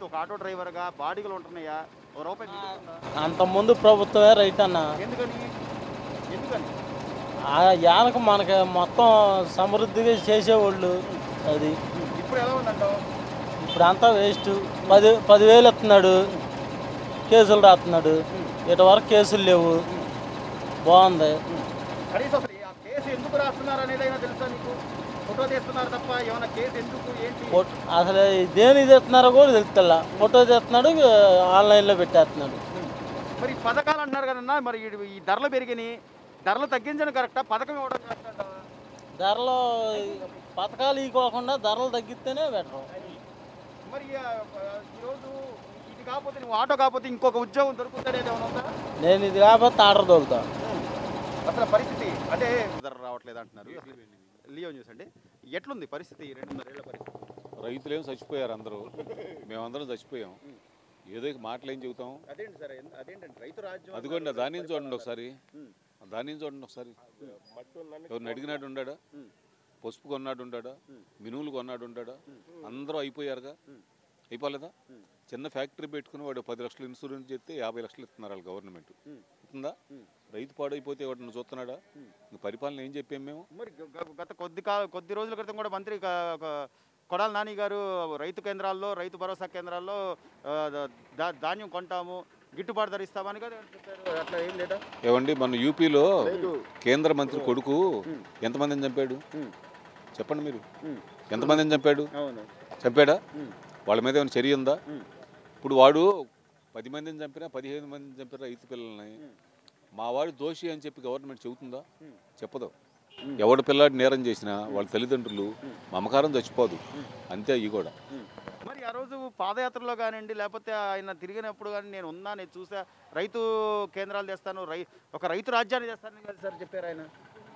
ఒక ఆటో డ్రైవర్గా బాడీలు ఉంటున్నాయా ఒక రూపాయి మిగులుతుందా? అంతకుముందు ప్రభుత్వమే రైట్ అన్న ఎందుకని ఎందుకని ఆ యానకు మనకి మొత్తం సమృద్ధిగా చేసేవాళ్ళు అది ఇప్పుడు ఎలా ఉందంటావు ఇప్పుడు అంతా వేస్ట్ పది పదివేలు ఇస్తున్నాడు కేసులు రాస్తున్నాడు ఇటు వరకు కేసులు లేవు బాగుంది కనీసం అసలు ఆ కేసు ఎందుకు రాస్తున్నారు అనేది అయినా తెలుసా నీకు ఫోటో తీస్తున్నారు తప్ప ఏమైనా కేసు ఎందుకు ఏంటి ఫోటో- అసలు దేని తెస్తున్నారో కూడా తెలుస్తల్లా ఫోటో తెస్తున్నాడు ఆన్లైన్లో పెట్టేస్తున్నాడు మరి ఈ పథకాలు అంటున్నారు కదన్నా మరి ఈ- ఈ ధరలు పెరిగినాయి ధరలు తగ్గించడం కరెక్టా పథకం ఇవ్వడం కరెక్టా ధరలు పథకాలు ఇవ్వకుండా ధరలు తగ్గిస్తేనే బెటర్ మరి ఆ, ఆ, ఈరోజు ఇది కాకపోతే నువ్వు ఆటో కాకపోతే ఇంకొక ఉద్యోగం దొరుకుతుందనేది ఏమైనా ఉందా నేను ఇది కాకపోతే ఆర్డర్ తోలుతా అసలు పరిస్థితి అంటే ధర రావట్లేదు అంటున్నారు లియో న్యూస్ అండి ఎట్లుంది పరిస్థితి ఈ రెండున్నరేళ్ల పరిస్థితి రైతులేం చచ్చిపోయారు అందరూ మేమందరం చచ్చిపోయాం ఏదో ఇక మాటలు ఏం చెబుతాం అదేంటి సార్ ఎందు- అదేంటండి రైతు రాజ్యం అదిగోండి ఆ ధాన్యం చూడండి ఒకసారి ఉమ్. ఆ ధాన్యం చూడండి ఒకసారి ఎవరిని అడిగినాడు ఉండాడా ఉమ్. పసుపు కొన్నాడు ఉండాడా మినువులు కొన్నాడు ఉండాడా అందరూ అయిపోయారుగా అయిపోలేదా చిన్న ఫ్యాక్టరీ పెట్టుకుని వాడు పది లక్షలు ఇన్సూరెన్స్ చేస్తే యాభై లక్షలు ఇస్తున్నారు వాళ్ళు గవర్నమెంట్ ఇస్తుందా రైతు పాడైపోతే వాటిని చూస్తున్నాడా ఇంక పరిపాలన ఏం చెప్పాం మేము మరి గ- గ- గత కొద్ది కా కొద్ది రోజుల క్రితం కూడా మంత్రి క- క- కొడాల నాని గారు రైతు కేంద్రాల్లో రైతు భరోసా కేంద్రాల్లో ఆ, ద- దా- ధాన్యం కొంటాము గిట్టుబాటు ధర ఇస్తామని కదా చెప్పారు అట్లా ఏం లేదా ఏమండి మన యూపీలో లేదు. కేంద్ర మంత్రి కొడుకు ఎంతమందిని చంపాడు ఉమ్. చెప్పండి మీరు ఉమ్. ఎంతమందిని చంపాడు అవును చంపాడా ఉమ్. వాళ్ళ మీద ఏమైనా చర్య ఉందా ఉమ్. ఇప్పుడు వాడు పది మందిని చంపినా పదిహేను మందిని చంపిన రైతు పిల్లల్ని మా వాడు దోషి అని చెప్పి గవర్నమెంట్ చెబుతుందా చెప్పదు ఎవడు పిల్లాడు నేరం చేసినా వాళ్ళ తల్లిదండ్రులు మమకారం చచ్చిపోదు అంతే అవి కూడా మరి ఆ రోజు పాదయాత్రలో కానివ్వండి లేకపోతే ఆయన తిరిగినప్పుడు కానీ నేను ఉన్నా నేను చూసా రైతు కేంద్రాలు తెస్తాను రై ఒక రైతు రాజ్యాన్ని తెస్తాను కదా సార్ చెప్పారు ఆయన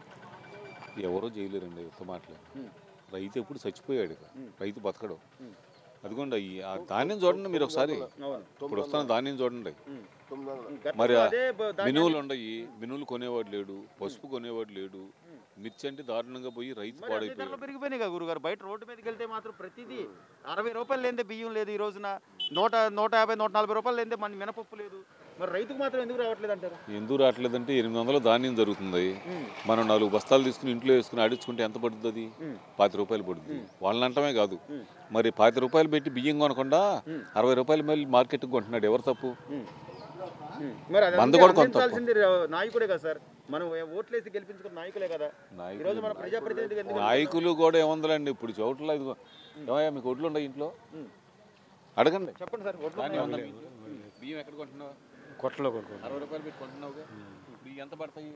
ఎవరో చేయలేరండి ఉత్త మాటలు ఉమ్. రైతు ఎప్పుడు చచ్చిపోయాడు ఇక. ఉమ్. రైతు బతకడు ఉమ్. అదిగోండి ఈ ఆ ధాన్యం చూడండి మీరు ఒకసారి అవును ఇప్పుడు వస్తున్న ధాన్యం చూడండి గతంలో మరి ఆ అదే బ- ధాన్యాన్ని- మినువులు ఉండయి మినువులు కొనేవాడు లేడు పసుపు కొనేవాడు లేడు మిర్చి అంటే దారుణంగా పోయి రైతు మరి అన్ని ధరలు పాడైపోయాడు పెరిగిపోయినాయి కదా గురుగారు బయట రోడ్డు మీదకి వెళ్తే మాత్రం ప్రతిదీ అరవై రూపాయలు లేదే బియ్యం లేదు ఈ రోజున నూట నూట యాభై నూట నలభై రూపాయలు లేదే మన మినపప్పు లేదు మరి రైతుకు మాత్రం ఎందుకు రావట్లేదు అంటారు ఎందుకు రావట్లేదంటే ఎనిమిది వందల ధాన్యం జరుగుతుంది మనం నాలుగు బస్తాలు తీసుకుని ఇంట్లో వేసుకుని ఆడించుకుంటే ఎంత పడుతుంది అది పాతి రూపాయలు పడుతుంది వాళ్ళని అంటమే కాదు మరి పాతి రూపాయలు పెట్టి బియ్యం కొనకుండా అరవై రూపాయలు మళ్ళీ మార్కెట్కి కొంటున్నాడు ఎవరు తప్పు మరి అది మంద అంతే కూడా కొంత అందించాల్సింది నాయకుడే కదా సార్ మనం ఓట్లేసి గెలిపించుకున్న నాయకులే కదా ఈ రోజు మన ప్రజాప్రతినిధిగా ఎందుకు నాయకులు కూడా ఏముందండి ఇప్పుడు చోట్ల ఇదిగో ఏమయ్యా మీకు ఒడ్లు ఉన్నాయి ఇంట్లో అడగండి చెప్పండి సార్ ఓట్లు ధాన్యం ఉందా మీకు? బియ్యం ఎక్కడ కొంటున్నావు కొట్టలో కొనుక్కోండి అరవై రూపాయలు పెట్టి కొంటున్నావుగా ఇప్పుడు ఇవి ఎంత పడతాయి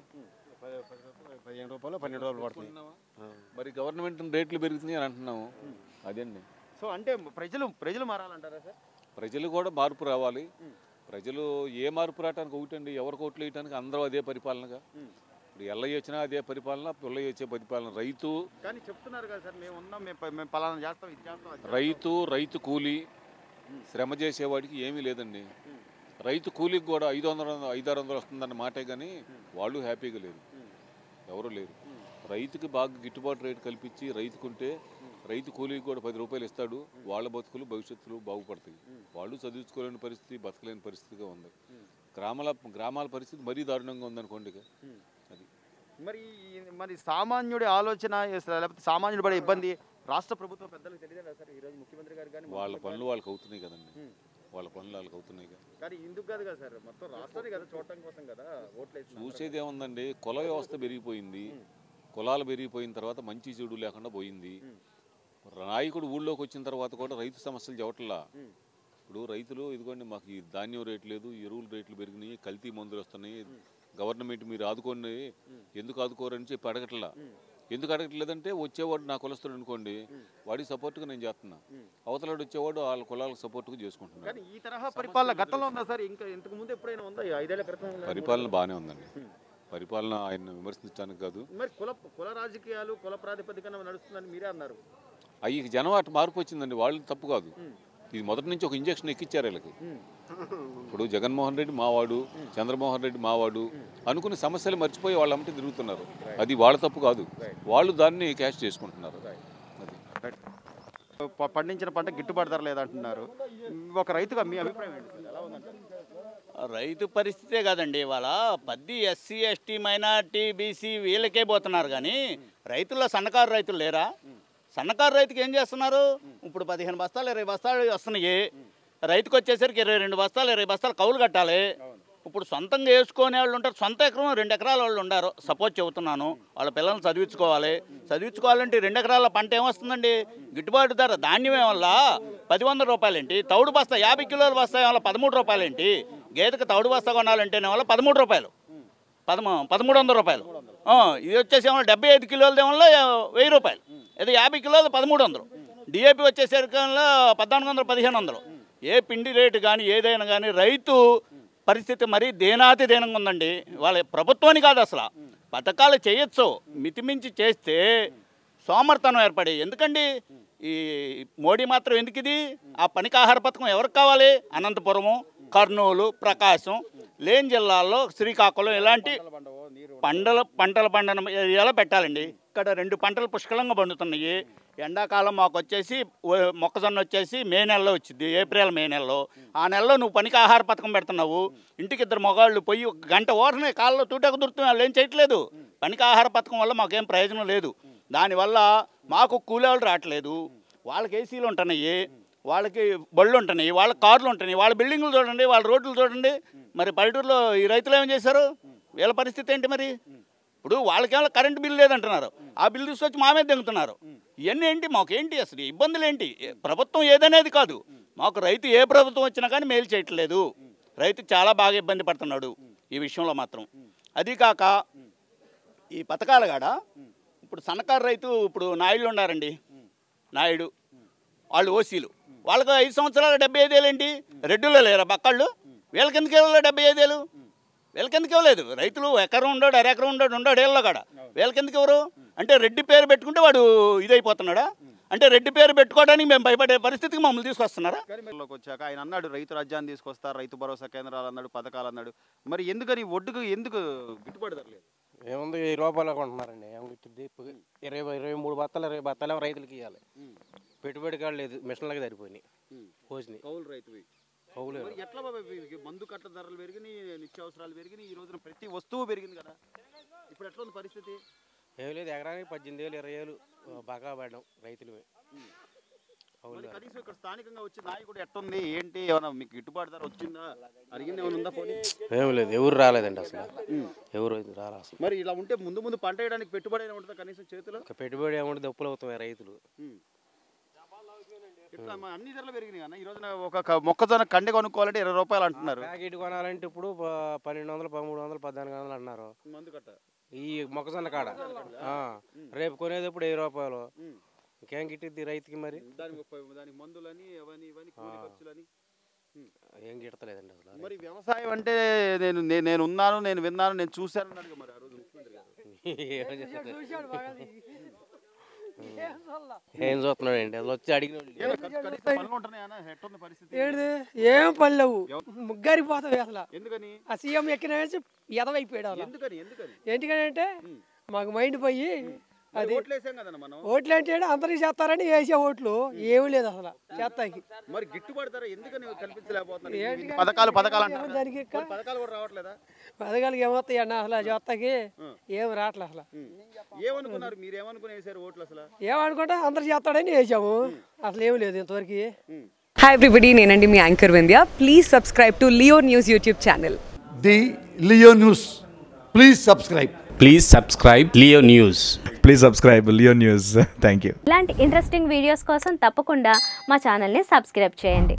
పదిహేను రూపాయలు పన్నెండు రూపాయలు పడుతుంది కొంటున్నావా? మరి గవర్నమెంట్ రేట్లు పెరుగుతున్నాయి అని అంటున్నాము అదండి సో అంటే ప్రజలు ప్రజలు మారాలంటారా సార్ ప్రజలు కూడా మార్పు రావాలి ప్రజలు ఏ మార్పు రావడానికి ఒకటండి ఎవరి కోట్లు వేయడానికి అందరూ అదే పరిపాలనగా ఇప్పుడు ఎల్లయ్య వచ్చినా అదే పరిపాలన పుల్లయ్య వచ్చే పరిపాలన రైతు కానీ చెప్తున్నారు కదా సార్ మేము ఉన్నాం మేము ప- మేము పలానా చేస్తాం ఇది చేస్తాం అది చేస్తాం. రైతు రైతు కూలీ శ్రమ చేసేవాడికి ఏమీ లేదండి రైతు కూలీకి కూడా ఐదు వందల ఐదారు వందలు వస్తుందన్న మాటే కానీ వాళ్ళు హ్యాపీగా లేరు ఎవరు లేరు రైతుకి బాగా గిట్టుబాటు రేటు కల్పించి రైతుకుంటే రైతు కూలీకి కూడా పది రూపాయలు ఇస్తాడు వాళ్ళ బతుకులు భవిష్యత్తులో బాగుపడతాయి వాళ్ళు చదువుకోలేని పరిస్థితి బతకలేని పరిస్థితిగా ఉంది గ్రామాల గ్రామాల పరిస్థితి మరీ దారుణంగా ఉందనుకోండి ఇక. అది మరి ఈ- మరి సామాన్యుడి ఆలోచన లేకపోతే సామాన్యుడు పడే ఇబ్బంది రాష్ట్ర ప్రభుత్వం పెద్దలకు తెలియదా సార్ ఈరోజు ముఖ్యమంత్రి గారు కానీ వాళ్ళ మంత్రులకు పనులు వాళ్ళకి అవుతున్నాయి కదండి వాళ్ళ పనులు వాళ్ళకి అవుతున్నాయి కదా కానీ- కానీ ఇందుకు కాదు కదా సార్ మొత్తం రాష్ట్రాన్ని కదా చూడటం కోసం కదా ఓట్లు వేసింది అందరూ. చూసేది ఏముందండి కుల వ్యవస్థ పెరిగిపోయింది కులాలు పెరిగిపోయిన తర్వాత మంచి చెడు లేకుండా పోయింది నాయకుడు ఊళ్ళోకి వచ్చిన తర్వాత కూడా రైతు సమస్యలు చెప్పట్లా ఇప్పుడు రైతులు ఇదిగోండి మాకు ఈ ధాన్యం రేటు లేదు ఎరువుల రేట్లు పెరిగినాయి కల్తీ మందులు వస్తున్నాయి గవర్నమెంట్ మీరు ఆదుకోండి ఎందుకు ఆదుకోరని చెప్పి అడగట్లా ఎందుకు అడగట్లేదంటే వచ్చేవాడు నా కులస్తుడు అనుకోండి వాడికి సపోర్ట్గా నేను చేస్తున్నా అవతలాడు వచ్చేవాడు వాళ్ళ కులాలకు సపోర్ట్గా చేసుకుంటున్నాను కానీ ఈ తరహా పరిపాలన గతంలో ఉందా సార్ ఇంకా ఇంతకు ముందు ఎప్పుడైనా ఉందా ఈ ఐదేళ్ల క్రితం ఉందా? పరిపాలన బాగానే ఉందండి పరిపాలన ఆయన విమర్శించడానికి కాదు మరి కుల కుల రాజకీయాలు కుల ప్రాతిపదికన నడుస్తుందని మీరే అన్నారు అవి జనం అటు మార్పు వచ్చిందండి వాళ్ళు తప్పు కాదు ఇది మొదటి నుంచి ఒక ఇంజక్షన్ ఎక్కిచ్చారు వీళ్ళకి ఇప్పుడు జగన్మోహన్ రెడ్డి మావాడు చంద్రమోహన్ రెడ్డి మావాడు అనుకుని సమస్యలు మర్చిపోయి వాళ్ళ అమ్మటి తిరుగుతున్నారు అది వాళ్ళ తప్పు కాదు వాళ్ళు దాన్ని క్యాష్ చేసుకుంటున్నారు అది ప- పండించిన పంట గిట్టుబాటు ధర లేదంటున్నారు ఒక రైతుగా మీ అభిప్రాయం ఏంటి సార్? ఎలా ఉందంటారు రైతు పరిస్థితే కాదండి ఇవాళ పద్ది ఎస్సీ ఎస్టీ మైనార్టీ బీసీ వీళ్ళకే పోతున్నారు కానీ రైతుల్లో సన్నకారు రైతులు లేరా సన్నకారు రైతుకి ఏం చేస్తున్నారు ఇప్పుడు పదిహేను బస్తాలు ఇరవై బస్తాలు వస్తున్నాయి రైతుకు వచ్చేసరికి ఇరవై రెండు బస్తాలు ఇరవై బస్తాలు కౌలు కట్టాలి ఇప్పుడు సొంతంగా వేసుకునే వాళ్ళు ఉంటారు సొంత ఎకరం రెండు ఎకరాల వాళ్ళు ఉండారు సపోజ్ చెబుతున్నాను వాళ్ళ పిల్లల్ని చదివించుకోవాలి చదివించుకోవాలంటే రెండు ఎకరాల పంట ఏమొస్తుందండి గిట్టుబాటు ధర ధాన్యమే వల్ల పది వందల రూపాయలేంటి తౌడు బస్తా యాభై కిలోల బస్తా వల్ల పదమూడు రూపాయలేంటి గేదెకి తౌడు బస్తా కొనాలంటేనే వల్ల పదమూడు రూపాయలు పదమూ పదమూడు వందల రూపాయలు ఆ, ఇది వచ్చేసి ఏమో డెబ్బై ఐదు కిలోల దేమల్లో వెయ్యి రూపాయలు ఇది యాభై కిలోలు పదమూడు వందలు డిఏపి వచ్చేసరికి పద్నాలుగు వందలు పదిహేను వందలు ఏ పిండి రేటు కానీ ఏదైనా కానీ రైతు పరిస్థితి మరీ దేనాతి దీనంగా ఉందండి వాళ్ళ ప్రభుత్వాన్ని కాదు అసలు పథకాలు చేయొచ్చు మితిమించి చేస్తే సోమర్థనం ఏర్పడి ఎందుకండి ఈ మోడీ మాత్రం ఎందుకు ఇది ఆ పనికి ఆహార పథకం ఎవరికి కావాలి అనంతపురము కర్నూలు ప్రకాశం లేని జిల్లాల్లో శ్రీకాకుళం ఇలాంటి పంటల పంటల పండన ఏరియాలో పెట్టాలండి ఇక్కడ రెండు పంటలు పుష్కలంగా పండుతున్నాయి ఎండాకాలం మాకు వచ్చేసి ఓ- మొక్కజొన్న వచ్చేసి మే నెలలో వచ్చింది ఏప్రిల్ మే నెలలో ఆ నెలలో నువ్వు పనికి ఆహార పథకం పెడుతున్నావు ఇంటికి ఇద్దరు మగాళ్ళు పోయి ఒక గంట ఓటనే కాళ్ళలో తూటకు దొరుకుతుంది వాళ్ళు ఏం చేయట్లేదు పనికి ఆహార పథకం వల్ల మాకేం ప్రయోజనం లేదు దానివల్ల మాకు కూలీలు రావట్లేదు వాళ్ళకి ఏసీలు ఉంటున్నాయి వాళ్ళకి బళ్ళు ఉంటున్నాయి వాళ్ళ కార్లు ఉంటున్నాయి వాళ్ళ బిల్డింగ్లు చూడండి వాళ్ళ రోడ్లు చూడండి మరి పల్లెటూరులో ఈ రైతులు ఏం చేశారు వీళ్ళ పరిస్థితి ఏంటి మరి ఇప్పుడు వాళ్ళకేమో కరెంట్ బిల్ లేదంటున్నారు ఆ బిల్ తీసుకొచ్చి మా మీద దిగుతున్నారు ఇవన్నీ ఏంటి మాకేంటి అసలు ఈ ఇబ్బందులు ఏంటి ఏ- ప్రభుత్వం ఏదనేది కాదు మాకు రైతు ఏ ప్రభుత్వం వచ్చినా కానీ మేలు చేయట్లేదు రైతు చాలా బాగా ఇబ్బంది పడుతున్నాడు ఈ విషయంలో మాత్రం అది కాక ఈ పథకాలు కాడ ఇప్పుడు సన్నకారు రైతు ఇప్పుడు నాయుడు ఉన్నారండి నాయుడు వాళ్ళు ఓసీలు వాళ్ళకి ఐదు సంవత్సరాలు డెబ్బై ఐదేళ్ళు ఏంటి రెడ్డిలో లేరా బక్కళ్ళు వీళ్ళకి ఎందుకు ఇవ్వలేదు డెబ్బై ఐదేళ్ళు వీళ్ళకి ఎందుకు ఇవ్వలేదు రైతులు ఎకరం ఉండడు అరెకరం ఉండడు ఉండడు ఏళ్ళలో కాడ వీళ్ళకి ఎందుకు ఎవరు అంటే రెడ్డి పేరు పెట్టుకుంటే వాడు ఇదైపోతున్నాడా అంటే రెడ్డి పేరు పెట్టుకోవడానికి మేము భయపడే పరిస్థితికి మమ్మల్ని తీసుకొస్తున్నారా లోకి వచ్చాక ఆయన అన్నాడు రైతు రాజ్యాన్ని తీసుకొస్తారు రైతు భరోసా కేంద్రాలు అన్నాడు పథకాలు అన్నాడు మరి ఎందుకని ఒడ్డుకు ఎందుకు గిట్టుబాటు ధర లేదు ఏముంది వెయ్యి రూపాయలు కొంటున్నారండి ఏం గుర్తుంది ఇరవై ఇరవై మూడు బత్తాలు ఇరవై బత్తాలు రైతులకి ఇవ్వాలి పెట్టుబడి కాడ లేదు మిషన్లకి సరిపోయినాయి పోసినాయి కౌలు రైతువి కౌలు మరి ఎట్లా బాబా ఇవి మందు కట్ల ధరలు పెరిగినాయి నిత్యావసరాలు పెరిగినాయి ఈ రోజున ప్రతి వస్తువు పెరిగింది కదా ఇప్పుడు ఎట్లా ఉంది పరిస్థితి ఏం లేదు ఎకరానికి పద్దెనిమిది వేలు ఇరవై వేలు ఆ, బాగా పడడం రైతులు కౌలు మరి కనీసం ఇక్కడ స్థానికంగా వచ్చి నాయకుడు ఎట్టుంది ఏంటి ఏమైనా మీకు గిట్టుబాటు ధర వచ్చిందా అడిగింది ఏమైనా ఉందా పోనీ ఏం లేదు ఎవరు రాలేదండి అసలు ఎవరు రాలే అసలు మరి ఇలా ఉంటే ముందు ముందు పంట వేయడానికి పెట్టుబడి అయినా ఉంటుందా కనీసం చేతిలో ఇంకా పెట్టుబడి ఏముంటుంది దప్పులు అవుతాయి రైతులు ఇట్లా మా అన్ని ధరలు పెరిగినాయి అన్న ఈ రోజున ఒక క- మొక్కజొన్న కండె కొనుక్కోవాలంటే ఇరవై రూపాయలు అంటున్నారు ప్యాకెట్ కొనాలంటే ఇప్పుడు ప- పన్నెండు వందలు పదమూడు వందలు పద్నాలుగు వందలు అన్నారు మందు కట్ట ఈ మొక్కజొన్న కాడ ఆ, రేపు కొనేటప్పుడు వెయ్యి రూపాయలు ఇంకేం గిట్టిద్ది రైతుకి మరి దానికి ముప్పై దానికి మందులని అవన్నీ ఇవన్నీ కూలి ఖర్చులని ఏం గిడతలేదండి అసలు మరి వ్యవసాయం అంటే నేను నే- నేను ఉన్నాను నేను విన్నాను నేను చూశాను అన్నాడు మరి ఆ రోజు ముఖ్యమంత్రి గారు ఏం చేస్తాడు? ఏం చూస్తున్నాడండి అసలు వచ్చి అడిగిన వాళ్ళు ఏదో కనీసం- కనీసం పనులు ఉంటున్నాయా అన్న? ఎట్టుంది పరిస్థితి ఏంటిది ఏం పని లేవు ముగ్గారిపోతావు అసలు ఎందుకని ఆ సీఎం ఎక్కిన నుంచి ఎదవైపోయాడు అలా ఎందుకని ఎందుకని ఎందుకంటే మాకు మైండ్ పోయి మరి అది ఓట్లు వేసాం కదన్న మనం ఓట్లు అంటే అందరికి చేస్తారని వేసే ఓట్లు ఏమీ లేదు అసలు చేస్తాకి మరి గిట్టుబాటు ధర ఎందుకని కల్పించలేకపోతున్నారు ఏంటి ఇన్ని పథకాలు పథకాలు ఏమో అంటారు దానికి ఎక్క- మరి పథకాలు కూడా రావట్లేదా పథకాలకి ఏమవుతాయి అన్న అసలు చేస్తాకి ఏం రావట్లే అసలు ఉం. ఏమనుకున్నారు మీరు ఏమనుకుని వేసారు ఓట్లు అసలు ఏమనుకుంటా అందరు చేస్తాడని వేసాము అసలు ఏమి లేదు ఇంతవరకు హాయ్ ఎవ్రీబడి నేనండి మీ anchor Vindhya please subscribe to Leo News YouTube channel the Leo News. Please subscribe. Please subscribe Leo News. Please subscribe Leo News thank you ఇలాంటి ఇంట్రెస్టింగ్ వీడియోస్ కోసం తప్పకుండా మా ఛానల్ని సబ్స్క్రైబ్ చేయండి